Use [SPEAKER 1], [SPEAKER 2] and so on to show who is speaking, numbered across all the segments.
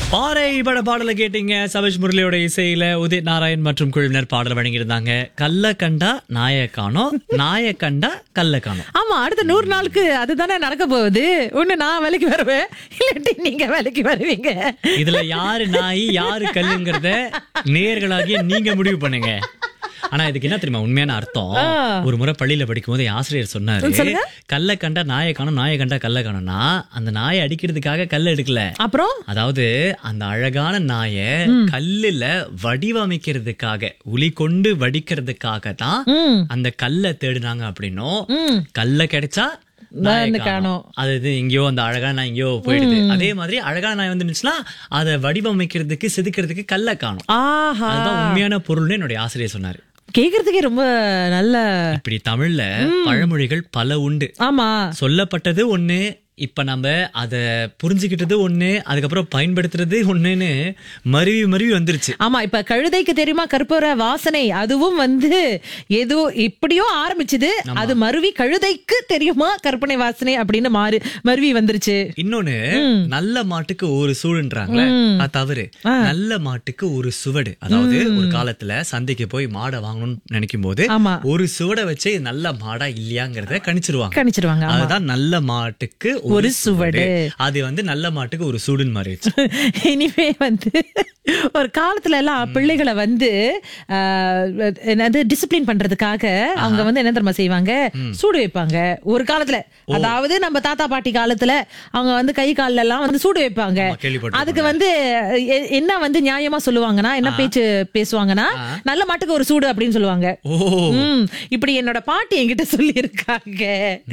[SPEAKER 1] பாறை பட பாடலை கேட்டீங்க சபேஷ் முரளியோட இசையில உதித் நாராயண் மற்றும் குழுவினர் பாடல் வழங்கியிருந்தாங்க கல்ல கண்டா நாய காணோம் நாய கண்டா கல்ல காணோம்
[SPEAKER 2] ஆமா அடுத்த நூறு நாளுக்கு அதுதானே நடக்க போகுது ஒண்ணு நான் வேலைக்கு வருவேன் இல்லாட்டி நீங்க வேலைக்கு வருவீங்க
[SPEAKER 1] இதுல யாரு நாய் யாரு கல்லுங்கிறத நேர்களாகிய நீங்க முடிவு பண்ணுங்க ஆனா இதுக்கு என்ன தெரியுமா உண்மையான அர்த்தம் ஒரு முறை பள்ளியில படிக்கும் போது ஆசிரியர் சொன்னாரு
[SPEAKER 2] சொல்லுங்க.
[SPEAKER 1] கல்ல கண்டா நாயை காணும் நாயை கண்டா கல்ல காணும்னா அந்த நாயை அடிக்கிறதுக்காக கல்ல எடுக்கல
[SPEAKER 2] அப்புறம்
[SPEAKER 1] அதாவது அந்த அழகான நாய கல்லுல வடிவமைக்கிறதுக்காக உளி கொண்டு வடிக்கிறதுக்காக தான்
[SPEAKER 2] ம்.
[SPEAKER 1] அந்த கல்லை தேடினாங்க அப்படின்னும்
[SPEAKER 2] ம்.
[SPEAKER 1] கல்ல கிடைச்சா நாயை
[SPEAKER 2] வந்து
[SPEAKER 1] காணோம்.
[SPEAKER 2] காணோம்.
[SPEAKER 1] அது இது எங்கேயோ அந்த அழகான நாய் எங்கேயோ போயிடுது அதே மாதிரி அழகான நாய் வந்துருந்துச்சுன்னா அதை வடிவமைக்கிறதுக்கு செதுக்கிறதுக்கு கல்ல காணும்
[SPEAKER 2] ஆஹா
[SPEAKER 1] அதுதான் உண்மையான பொருள்னு என்னுடைய ஆசிரியர் சொன்னாரு
[SPEAKER 2] கேக்குறதுக்கே ரொம்ப நல்ல
[SPEAKER 1] இப்படி தமிழ்ல பழமொழிகள் பல உண்டு
[SPEAKER 2] ஆமா
[SPEAKER 1] சொல்லப்பட்டது ஒண்ணு இப்ப நம்ம அத புரிஞ்சுக்கிட்டது ஒண்ணு அதுக்கப்புறம் பயன்படுத்துறது ஒண்ணுன்னு மருவி மருவி வந்துருச்சு
[SPEAKER 2] ஆமா இப்ப கழுதைக்கு தெரியுமா கற்பூர வாசனை அதுவும் வந்து ஏதோ எப்படியோ ஆரம்பிச்சது அது மருவி கழுதைக்கு தெரியுமா கற்பனை வாசனை அப்படின்னு மாறி மருவி வந்துருச்சு
[SPEAKER 1] இன்னொன்னு நல்ல மாட்டுக்கு ஒரு சூடுன்றாங்களே அது தவறு நல்ல மாட்டுக்கு ஒரு சுவடு அதாவது ஒரு காலத்துல சந்தைக்கு போய் மாடை வாங்கணும்னு நினைக்கும் போது
[SPEAKER 2] ஆமா
[SPEAKER 1] ஒரு சுவடை வச்சு நல்ல மாடா இல்லையாங்கிறத கணிச்சிருவாங்க
[SPEAKER 2] கணிச்சிருவாங்க ஆமா.
[SPEAKER 1] அதுதான் நல்ல மாட்டுக்கு
[SPEAKER 2] ஒரு சுவடு.
[SPEAKER 1] அது வந்து நல்ல மாட்டுக்கு ஒரு சூடுன்னு மாறிடுச்சு
[SPEAKER 2] இனிமே வந்து ஒரு காலத்துல எல்லாம் பிள்ளைகளை வந்து ஆஹ், என்னது டிசிப்ளின் பண்றதுக்காக அவங்க வந்து என்ன தெரியுமா செய்வாங்க சூடு வைப்பாங்க ஒரு காலத்துல அதாவது நம்ம தாத்தா பாட்டி காலத்துல அவங்க வந்து கை கால்ல எல்லாம் வந்து சூடு வைப்பாங்க
[SPEAKER 1] ஆமா, கேள்விப்பட்டிருக்கோம்.
[SPEAKER 2] அதுக்கு வந்து எ- என்ன வந்து நியாயமா சொல்லுவாங்கன்னா என்ன பேச்சு பேசுவாங்கன்னா நல்ல மாட்டுக்கு ஒரு சூடு அப்படின்னு சொல்லுவாங்க
[SPEAKER 1] ஓ
[SPEAKER 2] ம், இப்படி என்னோட பாட்டி என்கிட்ட சொல்லி இருக்காங்க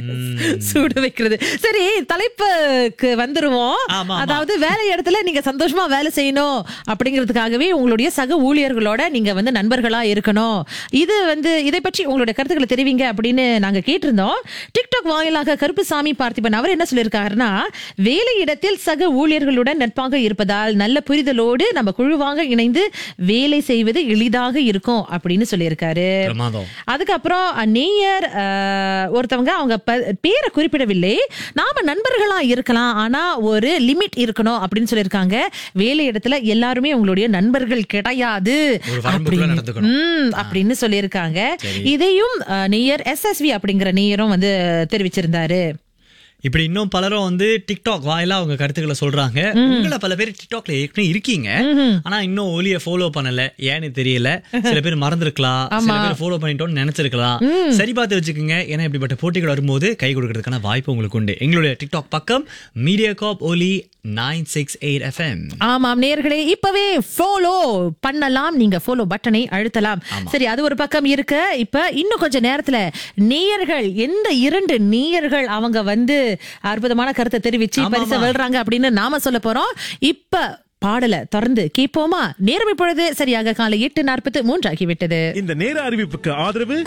[SPEAKER 2] சூடு வைக்கிறது சரி தலைப்புக்கு வந்துருவோம்
[SPEAKER 1] ஆமா, ஆமா.
[SPEAKER 2] அதாவது வேலை இடத்துல நீங்க சந்தோஷமா வேலை செய்யணும் அப்படிங்கிறதுக்காகவே உங்களுடைய சக ஊழியர்களோட நீங்க வந்து நண்பர்களா இருக்கணும் இது வந்து இதை பற்றி உங்களுடைய கருத்துக்களை தெரிவிங்க அப்படின்னு நாங்க கேட்டிருந்தோம் டிக்டாக் வாயிலாக கருப்புசாமி பார்த்திபன் அவர் என்ன சொல்லியிருக்காருன்னா வேலை இடத்தில் சக ஊழியர்களுடன் நட்பாக இருப்பதால் நல்ல புரிதலோடு நம்ம குழுவாக இணைந்து வேலை செய்வது எளிதாக இருக்கும் அப்படின்னு சொல்லியிருக்காரு
[SPEAKER 1] பிரமாதம்
[SPEAKER 2] அதுக்கப்புறம் நேயர் அஹ், ஒருத்தவங்க அவங்க ப- பேரை குறிப்பிடவில்லை நாம நண்பர்களா இருக்கலாம் ஆனா ஒரு லிமிட் இருக்கணும் அப்படின்னு சொல்லியிருக்காங்க வேலை இடத்துல எல்லாருமே உங்களுடைய நண்பர்கள் கிடையாது
[SPEAKER 1] ஒரு வரம்புக்குள்ள
[SPEAKER 2] அப்படின்னு-
[SPEAKER 1] நடந்துக்கணும்.
[SPEAKER 2] ம், அப்படின்னு சொல்லியிருக்காங்க இதையும் அஹ், நேயர் எஸ்எஸ்வி அப்படிங்கிற நேயரும் வந்து தெரிவிச்சிருந்தாரு
[SPEAKER 1] இப்படி இன்னும் பலரும் வந்து டிக்டாக் வாயிலா அவங்க கருத்துக்களை சொல்றாங்க உங்களை பல பேர் டிக்டாக்ல ஏற்கனவே இருக்கீங்க ஆனா இன்னும் ஒலிய ஃபாலோ பண்ணல ஏன்னு தெரியல சில பேர் மறந்துருக்கலாம் சில பேர் ஃபாலோ பண்ணிட்டோம்னு நினைச்சிருக்கலாம் சரி பார்த்து வச்சுக்கோங்க ஏன்னா இப்படிப்பட்ட போட்டிகள் வரும்போது கை கொடுக்கறதுக்கான வாய்ப்பு உங்களுக்கு உண்டு எங்களுடைய டிக்டாக் பக்கம் மீடியா காப் ஒலி நைன் சிக்ஸ் எயிட் எஃப்எம்
[SPEAKER 2] ஆமாம் நேயர்களே இப்பவே ஃபாலோ பண்ணலாம் நீங்க ஃபாலோ பட்டனை அழுத்தலாம் சரி அது ஒரு பக்கம் இருக்க இப்ப இன்னும் கொஞ்ச நேரத்துல நேயர்கள் எந்த இரண்டு நேயர்கள் அவங்க வந்து அற்புதமான கருத்தை தெரிவிச்சு பரிசை வெல்றாங்க அப்படின்னு நாம சொல்ல போறோம் இப்ப பாடலை தொடர்ந்து கேட்போமா நேரம் இப்பொழுது சரியாக காலை எட்டு நாற்பத்து மூன்று ஆகிவிட்டது
[SPEAKER 3] இந்த நேர அறிவிப்புக்கு ஆதரவு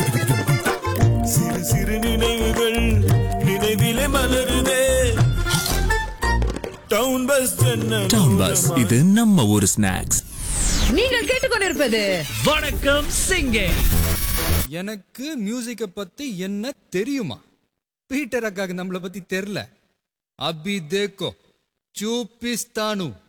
[SPEAKER 4] சிறு சிறு நினைவுகள் நினைவிலே மலருதே town bus Chennai
[SPEAKER 5] town bus இது நம்ம ஊர் ஸ்நாக்ஸ்
[SPEAKER 2] நீங்கள் கேட்டுக்கொண்டிருப்பது
[SPEAKER 1] வணக்கம் சிங்கே
[SPEAKER 6] எனக்கு மியூசிக்கை பத்தி என்ன தெரியுமா பீட்டர் அக்காக்கு நம்மளை பத்தி தெரில அபி தேக்கோ சூப்பிஸ்தானு